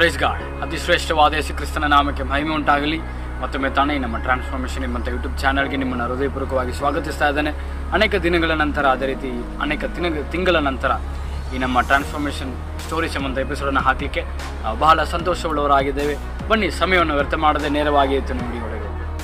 praise God ಅತಿ ಶ್ರೇಷ್ಠವಾದ ಯೇಸು ಕ್ರಿಸ್ತನ ನಾಮಕ್ಕೆ ಮಹಿಮೆ ಉಂಟಾಗಲಿ ಮತ್ತೊಮ್ಮೆ ತಾನೇ ನಮ್ಮ ಟ್ರಾನ್ಸ್ಫಾರ್ಮೇಷನ್ ಎಂಬಂಥ ಯೂಟ್ಯೂಬ್ ಚಾನಲ್ಗೆ ನಿಮ್ಮನ್ನು ಹೃದಯಪೂರ್ವಕವಾಗಿ ಸ್ವಾಗತಿಸ್ತಾ ಇದ್ದೇನೆ ಅನೇಕ ದಿನಗಳ ನಂತರ ಅದೇ ರೀತಿ ಅನೇಕ ದಿನ ತಿಂಗಳ ನಂತರ ಈ ನಮ್ಮ ಟ್ರಾನ್ಸ್ಫಾರ್ಮೇಷನ್ ಸ್ಟೋರೀಸ್ ಎಂಬಂಥ ಎಪಿಸೋಡನ್ನು ಹಾಕಲಿಕ್ಕೆ ನಾವು ಬಹಳ ಸಂತೋಷವುಳ್ಳವರಾಗಿದ್ದೇವೆ ಬನ್ನಿ ಸಮಯವನ್ನು ವ್ಯರ್ಥ ಮಾಡದೆ ನೇರವಾಗಿ ಇತ್ತು ನೋಡಿ ಒಳಗೆ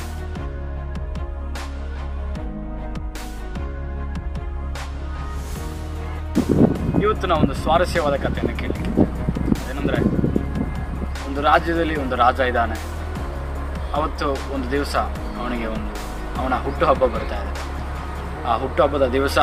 ಇವತ್ತು ನಾವು ಒಂದು ಸ್ವಾರಸ್ಯವಾದ ಕಥೆಯನ್ನು ಕೇಳಲಿಕ್ಕೆ ಏನಂದರೆ ಒಂದು ರಾಜ್ಯದಲ್ಲಿ ಒಂದು ರಾಜ ಇದ್ದಾನೆ ಅವತ್ತು ಒಂದು ದಿವಸ ಅವನಿಗೆ ಒಂದು ಅವನ ಹುಟ್ಟುಹಬ್ಬ ಬರ್ತಾ ಇದೆ ಆ ಹುಟ್ಟುಹಬ್ಬದ ದಿವಸ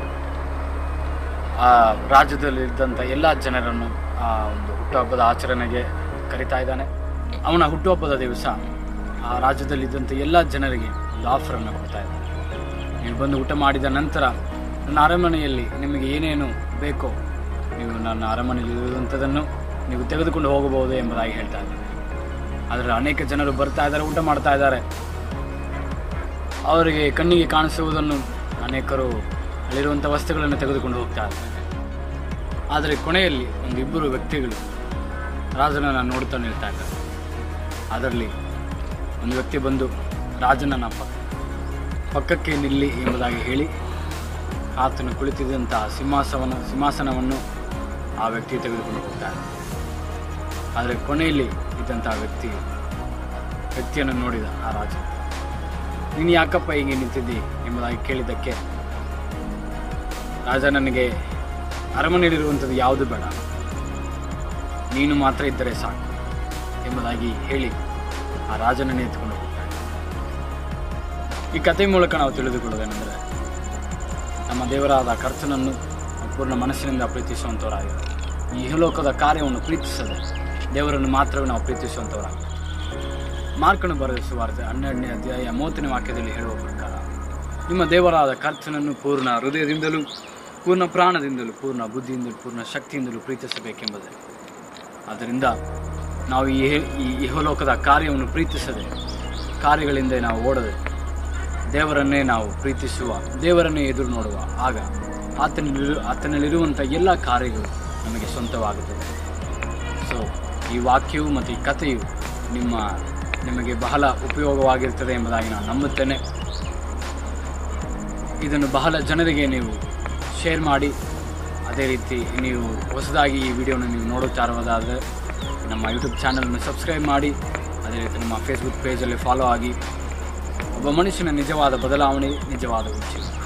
ಆ ರಾಜ್ಯದಲ್ಲಿದ್ದಂಥ ಎಲ್ಲ ಜನರನ್ನು ಆ ಒಂದು ಹುಟ್ಟುಹಬ್ಬದ ಆಚರಣೆಗೆ ಕರಿತಾ ಇದ್ದಾನೆ ಅವನ ಹುಟ್ಟುಹಬ್ಬದ ದಿವಸ ಆ ರಾಜ್ಯದಲ್ಲಿದ್ದಂಥ ಎಲ್ಲ ಜನರಿಗೆ ಒಂದು ಆಫರನ್ನು ಕೊಡ್ತಾ ಇದ್ದಾನೆ ನೀವು ಬಂದು ಊಟ ಮಾಡಿದ ನಂತರ ನನ್ನ ಅರಮನೆಯಲ್ಲಿ ನಿಮಗೆ ಏನೇನು ಬೇಕೋ ನೀವು ನನ್ನ ಅರಮನೆಯಲ್ಲಿ ಇರುವಂಥದ್ದನ್ನು ನೀವು ತೆಗೆದುಕೊಂಡು ಹೋಗಬಹುದು ಎಂಬುದಾಗಿ ಹೇಳ್ತಾ ಇದ್ದಾರೆ ಆದರೆ ಅನೇಕ ಜನರು ಬರ್ತಾ ಇದ್ದಾರೆ ಊಟ ಮಾಡ್ತಾ ಇದ್ದಾರೆ ಅವರಿಗೆ ಕಣ್ಣಿಗೆ ಕಾಣಿಸುವುದನ್ನು ಅನೇಕರು ಅಲ್ಲಿರುವಂಥ ವಸ್ತುಗಳನ್ನು ತೆಗೆದುಕೊಂಡು ಹೋಗ್ತಾ ಇದ್ದಾರೆ ಆದರೆ ಕೊನೆಯಲ್ಲಿ ಒಂದು ಇಬ್ಬರು ವ್ಯಕ್ತಿಗಳು ರಾಜನನ್ನು ನೋಡ್ತಾ ನಿಲ್ತಾ ಇದ್ದಾರೆ ಅದರಲ್ಲಿ ಒಂದು ವ್ಯಕ್ತಿ ಬಂದು ರಾಜನನ್ನ ಪಕ್ಕ ಪಕ್ಕಕ್ಕೆ ನಿಲ್ಲಿ ಎಂಬುದಾಗಿ ಹೇಳಿ ಆತನು ಕುಳಿತಿದ್ದಂತಹ ಸಿಂಹಾಸನ ಸಿಂಹಾಸನವನ್ನು ಆ ವ್ಯಕ್ತಿ ತೆಗೆದುಕೊಂಡು ಹೋಗ್ತಾನೆ ಆದರೆ ಕೊನೆಯಲ್ಲಿ ಇದ್ದಂತಹ ವ್ಯಕ್ತಿ ವ್ಯಕ್ತಿಯನ್ನು ನೋಡಿದ ಆ ರಾಜ ನೀನು ಯಾಕಪ್ಪ ಹೀಗೆ ನಿಂತಿದ್ದಿ ಎಂಬುದಾಗಿ ಕೇಳಿದ್ದಕ್ಕೆ ರಾಜ ನನಗೆ ಅರಮನೆಯಲ್ಲಿರುವಂಥದ್ದು ಯಾವುದು ಬೇಡ ನೀನು ಮಾತ್ರ ಇದ್ದರೆ ಸಾಕು ಎಂಬುದಾಗಿ ಹೇಳಿ ಆ ರಾಜನನ್ನೇ ಎತ್ಕೊಂಡು ಹೋಗ್ತಾನೆ ಈ ಕಥೆ ಮೂಲಕ ನಾವು ತಿಳಿದುಕೊಳ್ಳೋದೇನೆಂದರೆ ನಮ್ಮ ದೇವರಾದ ಕರ್ತನನ್ನು ಪೂರ್ಣ ಮನಸ್ಸಿನಿಂದ ಪ್ರೀತಿಸುವಂಥವರಾಗಿ ಈ ಇಹಲೋಕದ ಕಾರ್ಯವನ್ನು ಪ್ರೀತಿಸದೆ ದೇವರನ್ನು ಮಾತ್ರವೇ ನಾವು ಪ್ರೀತಿಸುವಂಥವರಾಗಿ ಮಾರ್ಕನು ಬರೆದ ಸುವಾರ್ತೆ ಹನ್ನೆರಡನೇ ಅಧ್ಯಾಯ ಮೂವತ್ತನೇ ವಾಕ್ಯದಲ್ಲಿ ಹೇಳುವ ಪ್ರಕಾರ ನಿಮ್ಮ ದೇವರಾದ ಕರ್ತನನ್ನು ಪೂರ್ಣ ಹೃದಯದಿಂದಲೂ ಪೂರ್ಣ ಪ್ರಾಣದಿಂದಲೂ ಪೂರ್ಣ ಬುದ್ಧಿಯಿಂದಲೂ ಪೂರ್ಣ ಶಕ್ತಿಯಿಂದಲೂ ಪ್ರೀತಿಸಬೇಕೆಂಬುದೇ ಆದ್ದರಿಂದ ನಾವು ಈ ಈ ಇಹಲೋಕದ ಕಾರ್ಯವನ್ನು ಪ್ರೀತಿಸದೆ ಕಾರ್ಯಗಳಿಂದ ನಾವು ಓಡದೆ ದೇವರನ್ನೇ ನಾವು ಪ್ರೀತಿಸುವ ದೇವರನ್ನೇ ಎದುರು ನೋಡುವ ಆಗ ಆತನಲ್ಲಿರು ಆತನಲ್ಲಿರುವಂಥ ಎಲ್ಲ ಕಾರ್ಯಗಳು ನಮಗೆ ಸ್ವಂತವಾಗುತ್ತದೆ ಸೊ ಈ ವಾಕ್ಯವು ಮತ್ತು ಈ ಕಥೆಯು ನಿಮ್ಮ ನಿಮಗೆ ಬಹಳ ಉಪಯೋಗವಾಗಿರ್ತದೆ ಎಂಬುದಾಗಿ ನಾನು ನಂಬುತ್ತೇನೆ ಇದನ್ನು ಬಹಳ ಜನರಿಗೆ ನೀವು ಶೇರ್ ಮಾಡಿ ಅದೇ ರೀತಿ ನೀವು ಹೊಸದಾಗಿ ಈ ವಿಡಿಯೋನ ನೀವು ನೋಡುತ್ತಾ ಇರುವುದಾದರೆ ನಮ್ಮ ಯೂಟ್ಯೂಬ್ ಚಾನಲನ್ನು ಸಬ್ಸ್ಕ್ರೈಬ್ ಮಾಡಿ ಅದೇ ರೀತಿ ನಮ್ಮ ಫೇಸ್ಬುಕ್ ಪೇಜಲ್ಲಿ ಫಾಲೋ ಆಗಿ ಒಬ್ಬ ಮನುಷ್ಯನ ನಿಜವಾದ ಬದಲಾವಣೆ ನಿಜವಾದ ಉಚಿತ